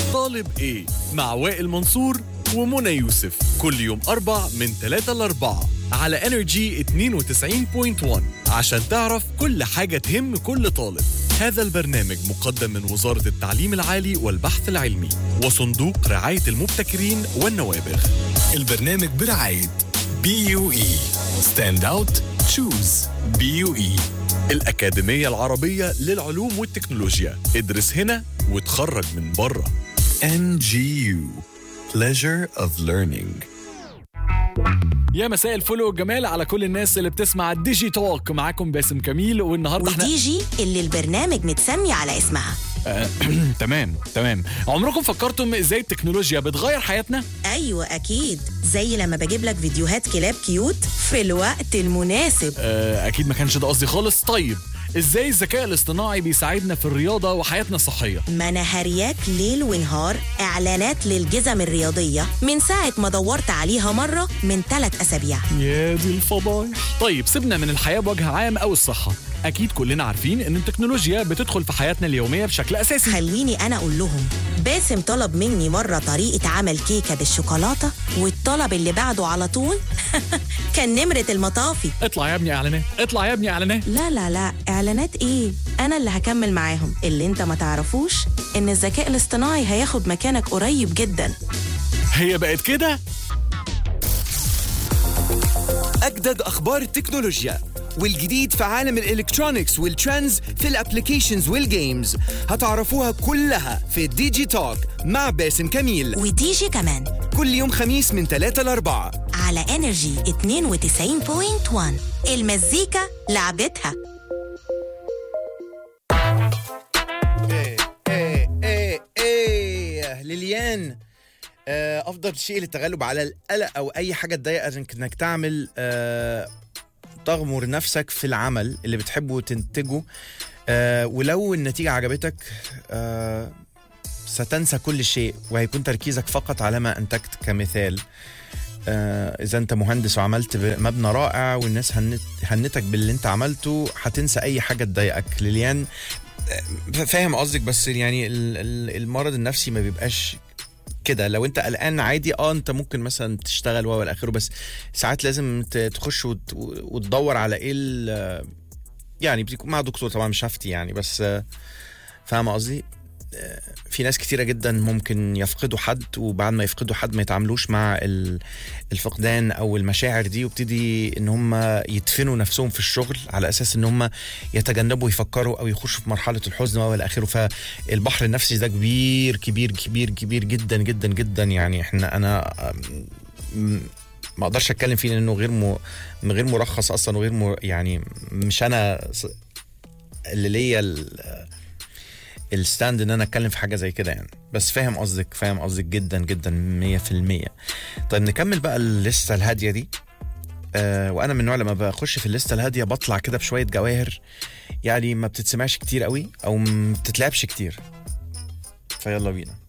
طالب ايه مع وائل منصور ومنى يوسف كل يوم أربع من 3 ل 4 على انرجي 92.1 عشان تعرف كل حاجة تهم كل طالب هذا البرنامج مقدم من وزارة التعليم العالي والبحث العلمي وصندوق رعاية المبتكرين والنوابغ البرنامج برعاية بي يو اي ستاند اوت تشوز بي يو اي الأكاديمية العربية للعلوم والتكنولوجيا ادرس هنا وتخرج من بره ان جي يو pleasure of learning يا مساء الفل والجمال على كل الناس اللي بتسمع الديجي توك معاكم باسم كميل والنهارده احنا ودي جي اللي البرنامج متسمي على اسمها تمام تمام عمركم فكرتم ازاي التكنولوجيا بتغير حياتنا ايوه اكيد زي لما بجيب لك فيديوهات كلاب كيوت في الوقت المناسب آه، اكيد ما كانش ده قصدي خالص طيب ازاي الذكاء الاصطناعي بيساعدنا في الرياضه وحياتنا الصحيه ما انا هرياك ليل ونهار اعلانات للجزم الرياضيه من ساعه ما دورت عليها مره من ثلاث اسابيع يا دي الفضايح طيب سيبنا من الحياه بوجه عام او الصحه اكيد كلنا عارفين ان التكنولوجيا بتدخل في حياتنا اليوميه بشكل اساسي خليني انا اقول لهم باسم طلب مني مره طريقه عمل كيكه بالشوكولاته والطلب اللي بعده على طول كان نمره المطافي اطلع يا ابني اعلانات اطلع يا ابني اعلانات لا لا لا اعلانات ايه انا اللي هكمل معاهم اللي انت ما تعرفوش ان الذكاء الاصطناعي هياخد مكانك قريب جدا هي بقت كده أجدد أخبار التكنولوجيا والجديد في عالم الإلكترونيكس والترندز في الأبليكيشنز والجيمز هتعرفوها كلها في ديجي توك مع باسم كميل ودي جي كمان كل يوم خميس من 3 ل 4 على انرجي 92.1 المزيكا لعبتها ايه ايه ايه ايه ليليان آه، افضل شيء للتغلب على القلق او اي حاجه تضايقك انك تعمل آه، تغمر نفسك في العمل اللي بتحبه وتنتجه آه، ولو النتيجه عجبتك آه، ستنسى كل شيء وهيكون تركيزك فقط على ما انتجت كمثال آه، اذا انت مهندس وعملت ب- مبنى رائع والناس هنت هنتك باللي انت عملته هتنسى اي حاجه تضايقك ليليان آه، فاهم قصدك بس يعني ال- ال- المرض النفسي ما بيبقاش كده لو انت قلقان عادي اه انت ممكن مثلا تشتغل و الى اخره بس ساعات لازم ت- تخش وت- وتدور على ايه ال- يعني بتكون مع دكتور طبعا مش هفتي يعني بس آه، فاهم قصدي آه، في ناس كتيرة جدا ممكن يفقدوا حد وبعد ما يفقدوا حد ما يتعاملوش مع ال- الفقدان او المشاعر دي وابتدي ان هم يدفنوا نفسهم في الشغل على اساس ان هم يتجنبوا يفكروا او يخشوا في مرحله الحزن والى اخره فالبحر النفسي ده كبير كبير كبير كبير جدا جدا جدا يعني احنا انا أم، ما اقدرش اتكلم فيه لانه غير م... غير مرخص اصلا وغير م... يعني مش انا س- اللي ليا ال- الستاند ان انا اتكلم في حاجه زي كده يعني بس فاهم قصدك فاهم قصدك جدا جدا 100% طيب نكمل بقى الليسته الهاديه دي آه وانا من النوع لما بخش في الليسته الهاديه بطلع كده بشويه جواهر يعني ما بتتسمعش كتير قوي او ما بتتلعبش كتير فيلا بينا